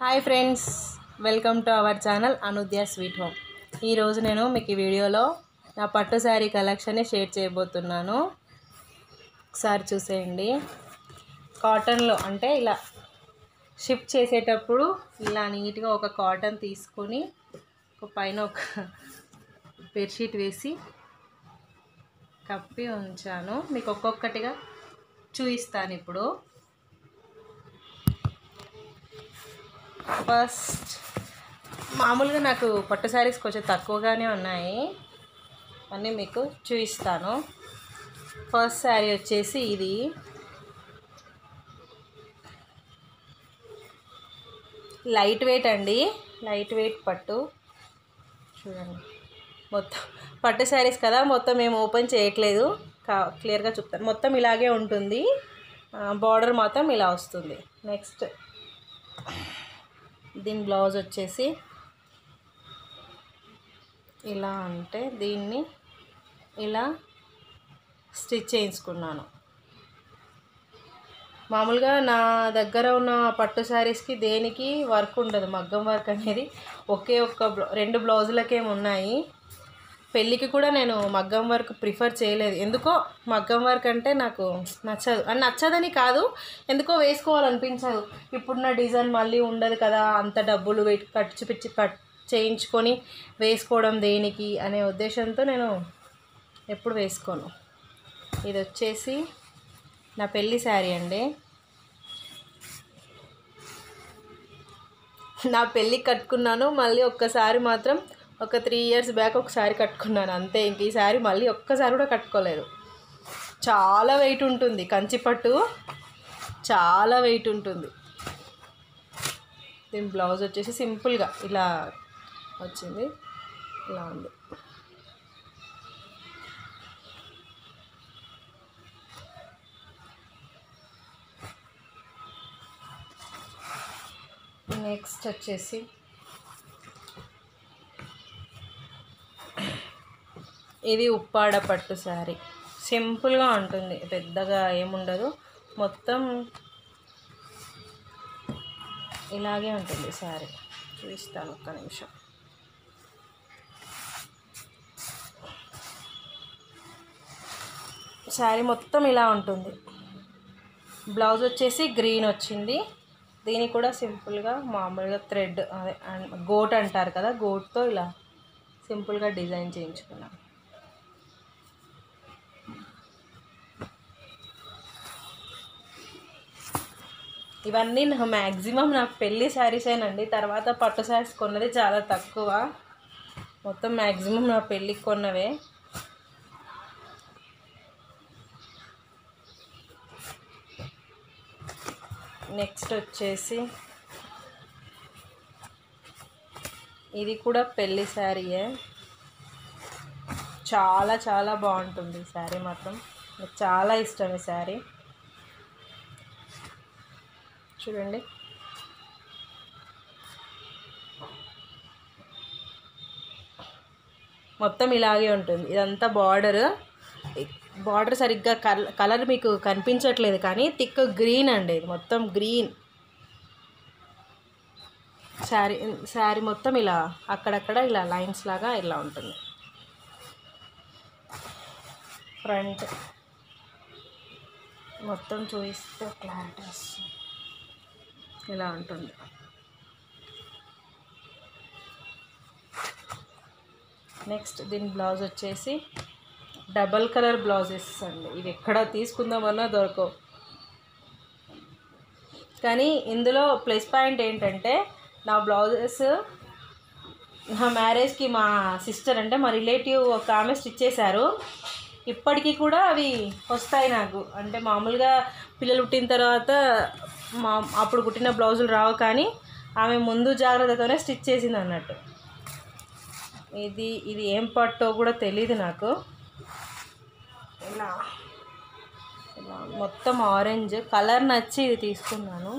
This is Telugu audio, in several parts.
Hi friends welcome to our channel Anudya sweet home ఈరోజు నేను మీకు ఈ వీడియోలో నా పట్టు శారీ కలెక్షన్ని షేర్ చేయబోతున్నాను ఒకసారి చూసేయండి కాటన్లో అంటే ఇలా షిఫ్ట్ చేసేటప్పుడు ఇలా నీట్గా ఒక కాటన్ తీసుకొని ఒక పైన ఒక బెడ్షీట్ వేసి కప్పి ఉంచాను మీకు ఒక్కొక్కటిగా చూపిస్తాను ఇప్పుడు ఫస్ట్ మామూలుగా నాకు పట్టు శారీస్ కొంచెం తక్కువగానే ఉన్నాయి అన్నీ మీకు చూపిస్తాను ఫస్ట్ శారీ వచ్చేసి ఇది లైట్ వెయిట్ అండి లైట్ వెయిట్ పట్టు చూడండి మొత్తం పట్టు శారీస్ కదా మొత్తం మేము ఓపెన్ చేయట్లేదు కా క్లియర్గా చెప్తాను మొత్తం ఇలాగే ఉంటుంది బార్డర్ మాత్రం ఇలా వస్తుంది నెక్స్ట్ దీని బ్లౌజ్ వచ్చేసి ఇలా అంటే దీన్ని ఇలా స్టిచ్ చేయించుకున్నాను మామూలుగా నా దగ్గర ఉన్న పట్టు శారీస్కి దేనికి వర్క్ ఉండదు మగ్గం వర్క్ అనేది ఒకే ఒక్క బ్లౌ రెండు బ్లౌజులకేమి ఉన్నాయి పెళ్ళికి కూడా నేను మగ్గం వర్క్ ప్రిఫర్ చేయలేదు ఎందుకో మగ్గం వర్క్ అంటే నాకు నచ్చదు అని నచ్చదని కాదు ఎందుకో వేసుకోవాలనిపించదు ఇప్పుడున్న డిజైన్ మళ్ళీ ఉండదు కదా అంత డబ్బులు పెట్టి ఖర్చు పిచ్చి కట్ చేయించుకొని వేసుకోవడం దేనికి అనే ఉద్దేశంతో నేను ఎప్పుడు వేసుకోను ఇది వచ్చేసి నా పెళ్ళి శారీ అండి నా పెళ్ళి కట్టుకున్నాను మళ్ళీ ఒక్కసారి మాత్రం ఒక త్రీ ఇయర్స్ బ్యాక్ ఒకసారి కట్టుకున్నాను అంతే ఇంక ఈ శారీ మళ్ళీ ఒక్కసారి కూడా కట్టుకోలేదు చాలా వెయిట్ ఉంటుంది కంచిపట్టు చాలా వెయిట్ ఉంటుంది దీని బ్లౌజ్ వచ్చేసి సింపుల్గా ఇలా వచ్చింది ఇలా ఉంది నెక్స్ట్ వచ్చేసి ఇది ఉప్పాడ పట్టు శారీ సింపుల్గా ఉంటుంది పెద్దగా ఏముండదు మొత్తం ఇలాగే ఉంటుంది శారీ చూపిస్తాను ఒక్క నిమిషం శారీ మొత్తం ఇలా ఉంటుంది బ్లౌజ్ వచ్చేసి గ్రీన్ వచ్చింది దీనికి కూడా సింపుల్గా మామూలుగా థ్రెడ్ అదే గోట్ అంటారు కదా గోట్తో ఇలా సింపుల్గా డిజైన్ చేయించుకున్నాను ఇవన్నీ నా మ్యాక్సిమం నా పెళ్ళి శారీసేనండి తర్వాత పట్టు శారీస్ కొన్నది చాలా తక్కువ మొత్తం మ్యాక్సిమం నా పెళ్ళికి కొన్నవే నెక్స్ట్ వచ్చేసి ఇది కూడా పెళ్ళి శారీయే చాలా చాలా బాగుంటుంది ఈ శారీ మాత్రం నాకు చాలా ఇష్టం ఈ శారీ చూడండి మొత్తం ఇలాగే ఉంటుంది ఇదంతా బార్డర్ బార్డర్ సరిగ్గా కల కలర్ మీకు కనిపించట్లేదు కానీ థిక్ గ్రీన్ అండి ఇది మొత్తం గ్రీన్ శారీ శారీ మొత్తం ఇలా అక్కడక్కడ ఇలా లైన్స్ లాగా ఇలా ఉంటుంది ఫ్రంట్ మొత్తం చూపిస్తే క్లారిటీ వస్తుంది ఇలా ఉంటుంది నెక్స్ట్ దీని బ్లౌజ్ వచ్చేసి డబల్ కలర్ బ్లౌజెస్ అండి ఇవి ఎక్కడ తీసుకుందామన్నా దొరకవు కానీ ఇందులో ప్లస్ పాయింట్ ఏంటంటే నా బ్లౌజెస్ నా మ్యారేజ్కి మా సిస్టర్ అంటే మా రిలేటివ్ ఒక ఆమె స్టిచ్ చేశారు ఇప్పటికీ కూడా అవి వస్తాయి నాకు అంటే మామూలుగా పిల్లలు పుట్టిన తర్వాత మా అప్పుడు కుట్టిన బ్లౌజులు రావు కానీ ఆమె ముందు జాగ్రత్తతోనే స్టిచ్ చేసింది అన్నట్టు ఇది ఇది ఏం పట్టో కూడా తెలియదు నాకు ఇలా ఇలా మొత్తం ఆరెంజ్ కలర్ నచ్చి ఇది తీసుకున్నాను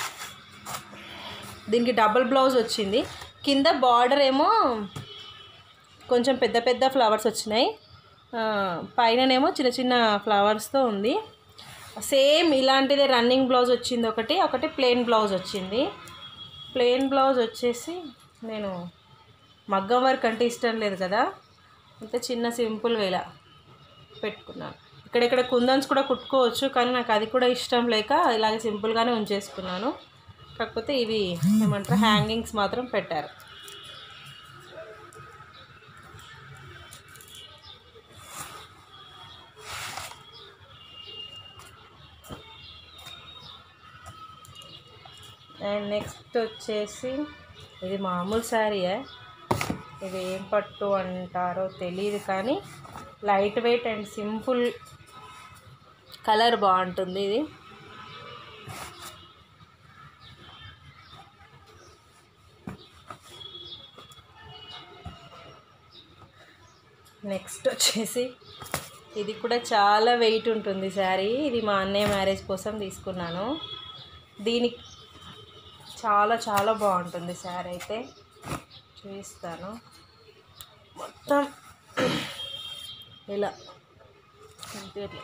దీనికి డబుల్ బ్లౌజ్ వచ్చింది కింద బార్డర్ ఏమో కొంచెం పెద్ద పెద్ద ఫ్లవర్స్ వచ్చినాయి పైననేమో చిన్న చిన్న ఫ్లవర్స్తో ఉంది సేమ్ ఇలాంటిదే రన్నింగ్ బ్లౌజ్ వచ్చింది ఒకటి ఒకటి ప్లెయిన్ బ్లౌజ్ వచ్చింది ప్లెయిన్ బ్లౌజ్ వచ్చేసి నేను మగ్గం వర్క్ అంటే ఇష్టం లేదు కదా అంత చిన్న సింపుల్ వేలా పెట్టుకున్నాను ఇక్కడెక్కడ కుందన్స్ కూడా కుట్టుకోవచ్చు కానీ నాకు అది కూడా ఇష్టం లేక ఇలాగే సింపుల్గానే ఉంచేసుకున్నాను కాకపోతే ఇవి ఏమంటారు హ్యాంగింగ్స్ మాత్రం పెట్టారు అండ్ నెక్స్ట్ వచ్చేసి ఇది మామూలు శారీయే ఇది ఏం పట్టు అంటారో తెలియదు కానీ light weight and simple colour బాగుంటుంది ఇది నెక్స్ట్ వచ్చేసి ఇది కూడా చాలా వెయిట్ ఉంటుంది శారీ ఇది మా అన్నయ్య మ్యారేజ్ కోసం తీసుకున్నాను దీనికి చాలా చాలా బాగుంటుంది శారీ అయితే చూపిస్తాను మొత్తం ఇలా కంప్లీట్లీ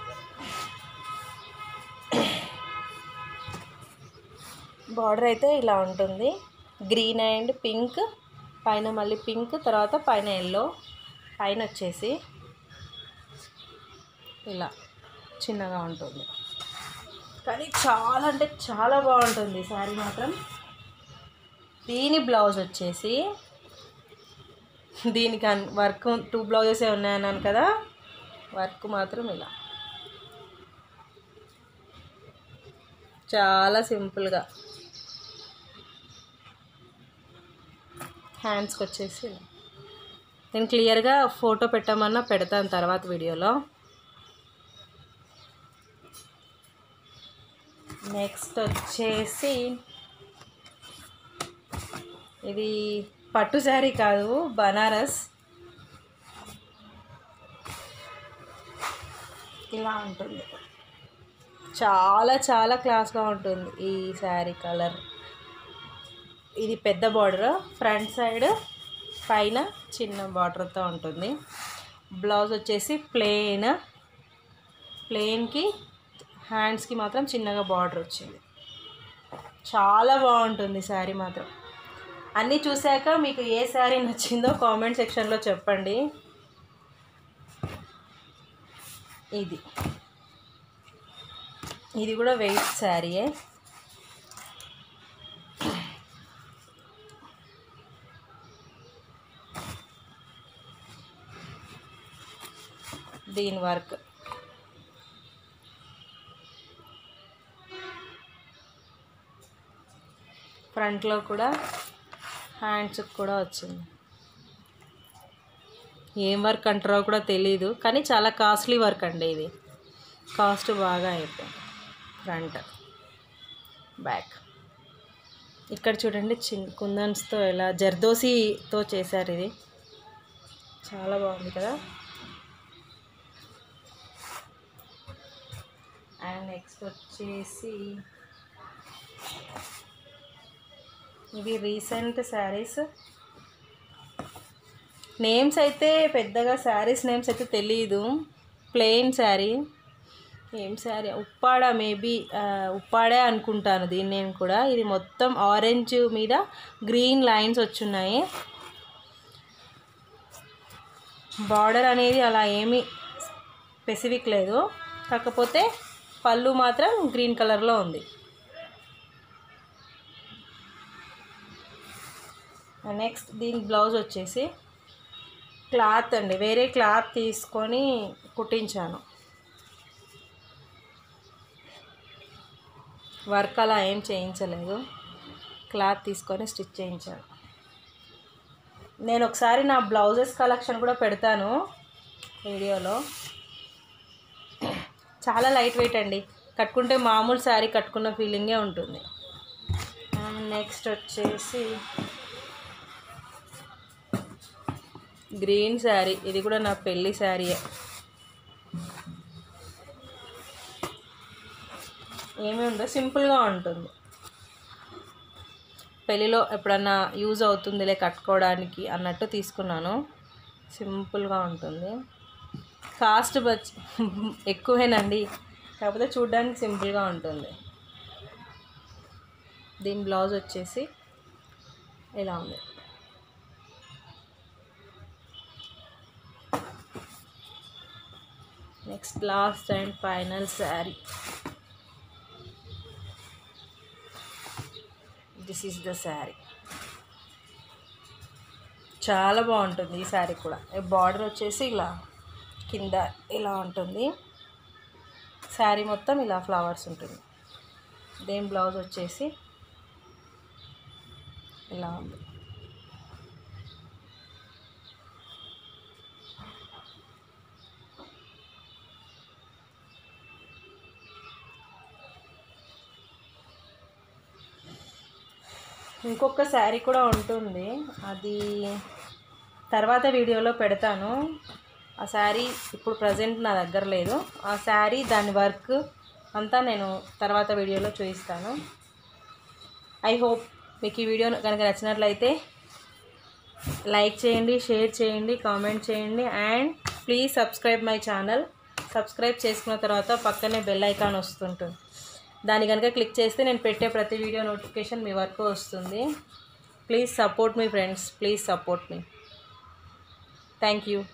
బార్డర్ అయితే ఇలా ఉంటుంది గ్రీన్ అండ్ పింక్ పైన మళ్ళీ పింక్ తర్వాత పైన ఎల్లో పైన వచ్చేసి ఇలా చిన్నగా ఉంటుంది కానీ చాలా అంటే చాలా బాగుంటుంది శారీ మాత్రం దీని బ్లౌజ్ వచ్చేసి దీనికి అన్- వర్క్ టూ బ్లౌజెసే ఉన్నాయన్నాను కదా వర్క్ మాత్రం ఇలా చాలా సింపుల్గా హ్యాండ్స్కి వచ్చేసి ఇలా. నేను క్లియర్గా ఫోటో పెట్టమన్నా పెడతాను తర్వాత వీడియోలో నెక్స్ట్ వచ్చేసి ఇది పట్టు శారీ కాదు బనారస్ ఇలా ఉంటుంది చాలా చాలా క్లాస్గా ఉంటుంది ఈ శారీ కలర్ ఇది పెద్ద బార్డర్ ఫ్రంట్ సైడ్ పైన చిన్న బార్డర్తో ఉంటుంది బ్లౌజ్ వచ్చేసి ప్లెయిన్ ప్లెయిన్కి హ్యాండ్స్కి మాత్రం చిన్నగా బార్డర్ వచ్చింది చాలా బాగుంటుంది శారీ మాత్రం అన్నీ చూశాక మీకు ఏ శారీ నచ్చిందో కామెంట్ సెక్షన్లో చెప్పండి ఇది ఇది కూడా వెయిట్ శారీయే దీని వర్క్ ఫ్రంట్లో కూడా హ్యాండ్స్కి కూడా వచ్చింది ఏం వర్క్ అంటారో కూడా తెలీదు కానీ చాలా కాస్ట్లీ వర్క్ అండి ఇది కాస్ట్ బాగా అయిపోయింది ఫ్రంట్ బ్యాక్ ఇక్కడ చూడండి చిన్ కుందన్స్తో ఎలా జర్దోసితో చేశారు ఇది చాలా బాగుంది కదా అండ్ నెక్స్ట్ వచ్చేసి ఇవి రీసెంట్ శారీస్ నేమ్స్ అయితే పెద్దగా శారీస్ నేమ్స్ అయితే తెలియదు ప్లెయిన్ శారీ ఏం శారీ ఉప్పాడ మేబీ ఉప్పాడే అనుకుంటాను దీన్ని నేను కూడా ఇది మొత్తం ఆరెంజ్ మీద గ్రీన్ లైన్స్ వచ్చున్నాయి బార్డర్ అనేది అలా ఏమీ స్పెసిఫిక్ లేదు కాకపోతే పళ్ళు మాత్రం గ్రీన్ కలర్లో ఉంది నెక్స్ట్ దీని బ్లౌజ్ వచ్చేసి క్లాత్ అండి వేరే క్లాత్ తీసుకొని కుట్టించాను వర్క్ అలా ఏం చేయించలేదు క్లాత్ తీసుకొని స్టిచ్ చేయించాను నేను ఒకసారి నా బ్లౌజెస్ కలెక్షన్ కూడా పెడతాను వీడియోలో చాలా లైట్ వెయిట్ అండి కట్టుకుంటే మామూలు శారీ కట్టుకున్న ఫీలింగే ఉంటుంది నెక్స్ట్ వచ్చేసి గ్రీన్ శారీ ఇది కూడా నా పెళ్ళి శారీయే ఏమీ ఉండదు సింపుల్గా ఉంటుంది పెళ్ళిలో ఎప్పుడన్నా యూజ్ అవుతుందిలే కట్టుకోవడానికి అన్నట్టు తీసుకున్నాను సింపుల్గా ఉంటుంది కాస్ట్ బచ్ ఎక్కువేనండి కాకపోతే చూడడానికి సింపుల్గా ఉంటుంది దీని బ్లౌజ్ వచ్చేసి ఇలా ఉంది next last and final sari this is the sari చాలా బాగుంటుంది ఈ శారీ కూడా బార్డర్ వచ్చేసి ఇలా కింద ఇలా ఉంటుంది శారీ మొత్తం ఇలా ఫ్లవర్స్ ఉంటుంది దేని బ్లౌజ్ వచ్చేసి ఇలా ఉంది ఇంకొక శారీ కూడా ఉంటుంది అది తర్వాత వీడియోలో పెడతాను ఆ శారీ ఇప్పుడు ప్రజెంట్ నా దగ్గర లేదు ఆ శారీ దాని వర్క్ అంతా నేను తర్వాత వీడియోలో చూపిస్తాను ఐ హోప్ మీకు ఈ వీడియో కనుక నచ్చినట్లయితే లైక్ చేయండి షేర్ చేయండి కామెంట్ చేయండి and please subscribe my channel subscribe చేసుకున్న తర్వాత పక్కనే బెల్ ఐకాన్ వస్తుంటుంది దాని కనుక క్లిక్ చేస్తే నేను పెట్టే ప్రతి వీడియో నోటిఫికేషన్ మీ వరకు వస్తుంది ప్లీజ్ సపోర్ట్ మీ ఫ్రెండ్స్ ప్లీజ్ సపోర్ట్ మీ థ్యాంక్ యూ